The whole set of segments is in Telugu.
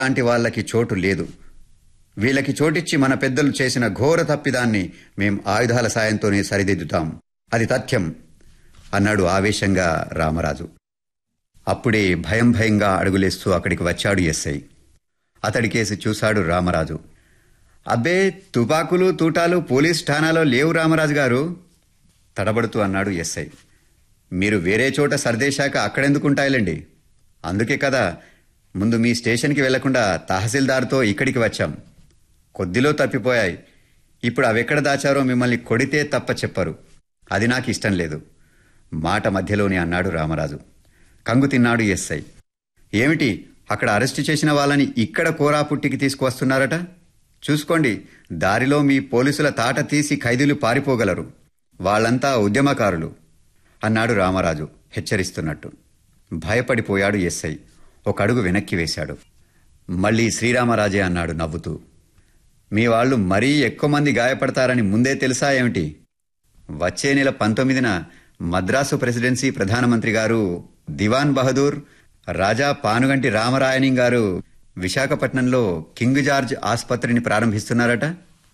లాంటి వాళ్ళకి చోటు లేదు వీళ్ళకి చోటిచ్చి మన పెద్దలు చేసిన ఘోర తప్పిదాన్ని మేం ఆయుధాల సాయంతోనే సరిదిద్దుతాం అది తథ్యం అన్నాడు ఆవేశంగా రామరాజు అప్పుడే భయం భయంగా అడుగులేస్తూ అక్కడికి వచ్చాడు ఎస్ఐ అతడికేసి చూశాడు రామరాజు అబ్బే తుపాకులు తూటాలు పోలీస్ ఠానాలో లేవు రామరాజు గారు తడబడుతూ అన్నాడు ఎస్ఐ మీరు వేరే చోట సర్దేశాక అక్కడెందుకుంటాయిలండి అందుకే కదా ముందు మీ స్టేషన్కి వెళ్లకుండా తహసీల్దార్తో ఇక్కడికి వచ్చాం కొద్దిలో తప్పిపోయాయి ఇప్పుడు అవెక్కడ దాచారో మిమ్మల్ని కొడితే తప్ప చెప్పరు అది నాకు ఇష్టం లేదు మాట మధ్యలోనే అన్నాడు రామరాజు కంగు తిన్నాడు ఎస్ఐ ఏమిటి అక్కడ అరెస్టు చేసిన వాళ్ళని ఇక్కడ కోరాపుట్టికి తీసుకువస్తున్నారట చూసుకోండి దారిలో మీ పోలీసుల తాట తీసి ఖైదీలు పారిపోగలరు వాళ్ళంతా ఉద్యమకారులు అన్నాడు రామరాజు హెచ్చరిస్తున్నట్టు భయపడిపోయాడు ఎస్ఐ ఒక అడుగు వెనక్కి వేశాడు మళ్ళీ శ్రీరామరాజే అన్నాడు నవ్వుతూ మీ వాళ్ళు మరీ ఎక్కువ మంది గాయపడతారని ముందే తెలుసా ఏమిటి వచ్చే నెల పంతొమ్మిదిన మద్రాసు ప్రెసిడెన్సీ ప్రధానమంత్రి గారు దివాన్ బహదూర్ రాజా పానుగంటి రామరాయణం గారు విశాఖపట్నంలో కింగ్ జార్జ్ ఆసుపత్రిని ప్రారంభిస్తున్నారట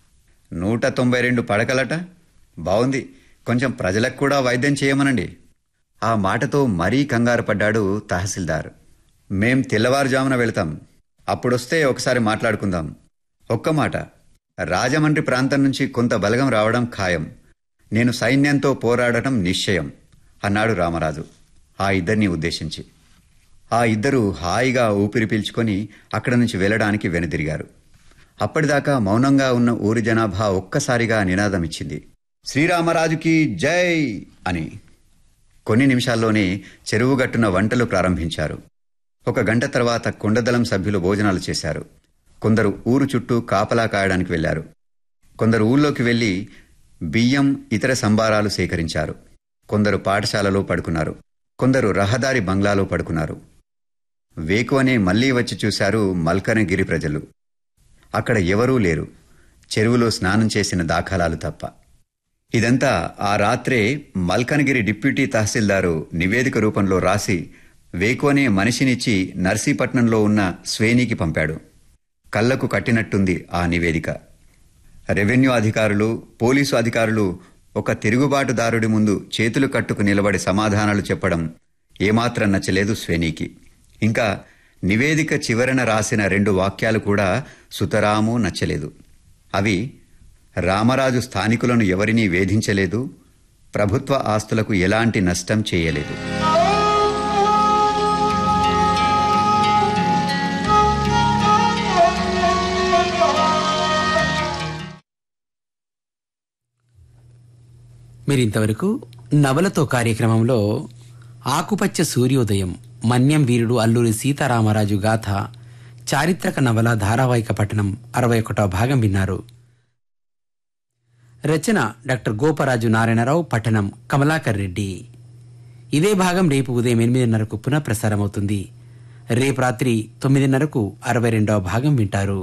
నూట తొంభై రెండు పడకలట బావుంది కొంచెం ప్రజలకు కూడా వైద్యం చేయమనండి ఆ మాటతో మరీ కంగారు పడ్డాడు తహసీల్దార్ మేం తెల్లవారుజామున వెళతాం అప్పుడొస్తే ఒకసారి మాట్లాడుకుందాం ఒక్క మాట రాజమండ్రి ప్రాంతం నుంచి కొంత బలగం రావడం ఖాయం నేను సైన్యంతో పోరాడటం నిశ్చయం అన్నాడు రామరాజు ఆ ఇద్దరిని ఉద్దేశించి ఆ ఇద్దరు హాయిగా ఊపిరి పీల్చుకొని అక్కడి నుంచి వెళ్లడానికి వెనుదిరిగారు అప్పటిదాకా మౌనంగా ఉన్న ఊరి జనాభా ఒక్కసారిగా నినాదమిచ్చింది శ్రీరామరాజుకి జై అని కొన్ని నిమిషాల్లోనే చెరువు గట్టున వంటలు ప్రారంభించారు ఒక గంట తర్వాత కుండదళం సభ్యులు భోజనాలు చేశారు కొందరు ఊరు చుట్టూ కాపలా కాయడానికి వెళ్లారు కొందరు ఊళ్ళోకి వెళ్లి బియ్యం ఇతర సంబారాలు సేకరించారు కొందరు పాఠశాలలో పడుకున్నారు కొందరు రహదారి బంగ్లాలో పడుకున్నారు వేకువనే మళ్లీ వచ్చి చూశారు మల్కనగిరి ప్రజలు అక్కడ ఎవరూ లేరు చెరువులో స్నానం చేసిన దాఖలాలు తప్ప ఇదంతా ఆ రాత్రే మల్కనగిరి డిప్యూటీ తహసీల్దారు నివేదిక రూపంలో రాసి వేకువనే మనిషినిచ్చి నర్సీపట్నంలో ఉన్న స్వేనికి పంపాడు కళ్లకు కట్టినట్టుంది ఆ నివేదిక రెవెన్యూ అధికారులు పోలీసు అధికారులు ఒక తిరుగుబాటుదారుడి ముందు చేతులు కట్టుకు నిలబడి సమాధానాలు చెప్పడం ఏమాత్రం నచ్చలేదు స్వేనికి ఇంకా నివేదిక చివరన రాసిన రెండు వాక్యాలు కూడా సుతరాము నచ్చలేదు అవి రామరాజు స్థానికులను ఎవరినీ వేధించలేదు ప్రభుత్వ ఆస్తులకు ఎలాంటి నష్టం చేయలేదు మీరింతవరకు నవలతో కార్యక్రమంలో ఆకుపచ్చ సూర్యోదయం మన్యం వీరుడు అల్లూరి సీతారామరాజు గాథ చారిత్రక నవల ధారావాహిక పఠనం అరవై ఒకటో భాగం విన్నారు రచన డాక్టర్ గోపరాజు నారాయణరావు పఠనం కమలాకర్ రెడ్డి ఇదే భాగం రేపు ఉదయం ఎనిమిదిన్నరకు పునః ప్రసారమవుతుంది రేపు రాత్రి తొమ్మిదిన్నరకు అరవై రెండవ భాగం వింటారు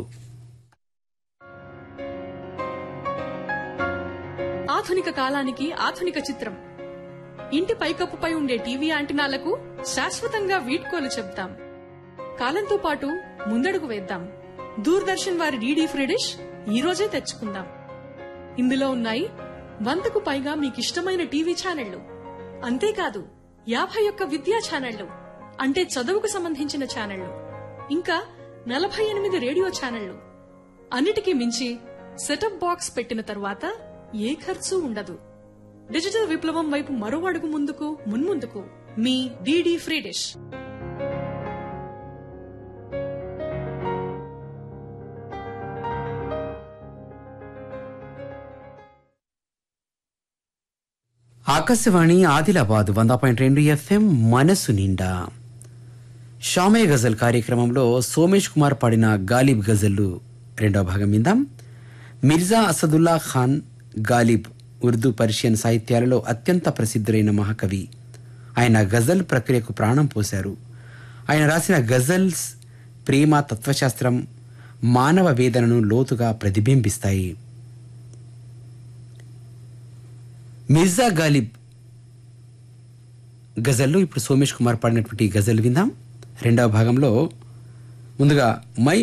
ఆధునిక కాలానికి ఆధునిక చిత్రం ఇంటి పైకప్పుపై ఉండే టీవీ యాంటినాలకు శాశ్వతంగా వీడ్కోలు చెప్తాం కాలంతో పాటు ముందడుగు వేద్దాం దూరదర్శన్ వారి డీడీ ఫ్రీ డిష్ ఈ రోజే తెచ్చుకుందాం ఇందులో ఉన్నాయి వందకు పైగా మీకిష్టమైన టీవీ ఛానళ్లు అంతేకాదు యాభై ఒక్క విద్యా ఛానళ్లు అంటే చదువుకు సంబంధించిన ఛానళ్లు ఇంకా నలభై ఎనిమిది రేడియో ఛానళ్లు అన్నిటికీ మించి సెటప్ బాక్స్ పెట్టిన తరువాత ఏ ఖర్చు ఉండదు డిజిటల్ విప్లవం వైపు మరో అడుగు ముందుకు మున్ముందుకు మీ DD free dish Akashvani Adilabad వంద పాయింట్ రెండు ఎఫ్ఎం మనసు నిండా షామే గజల్ కార్యక్రమంలో సోమేష్ కుమార్ పాడిన గాలిబ్ గజల్లు రెండవ భాగం విందాం మిర్జా అసదుల్లా ఖాన్ గాలిబ్ ఉర్దూ పర్షియన్ సాహిత్యాలలో అత్యంత ప్రసిద్ధులైన మహాకవి ఆయన గజల్ ప్రక్రియకు ప్రాణం పోశారు ఆయన రాసిన గజల్స్ ప్రేమ తత్వశాస్త్రం మానవ వేదనను లోతుగా ప్రతిబింబిస్తాయి మిర్జా గాలిబ్ గజల్లో ఇప్పుడు సోమేష్ కుమార్ పాడినటువంటి గజల్ విందాం రెండవ భాగంలో ముందుగా మై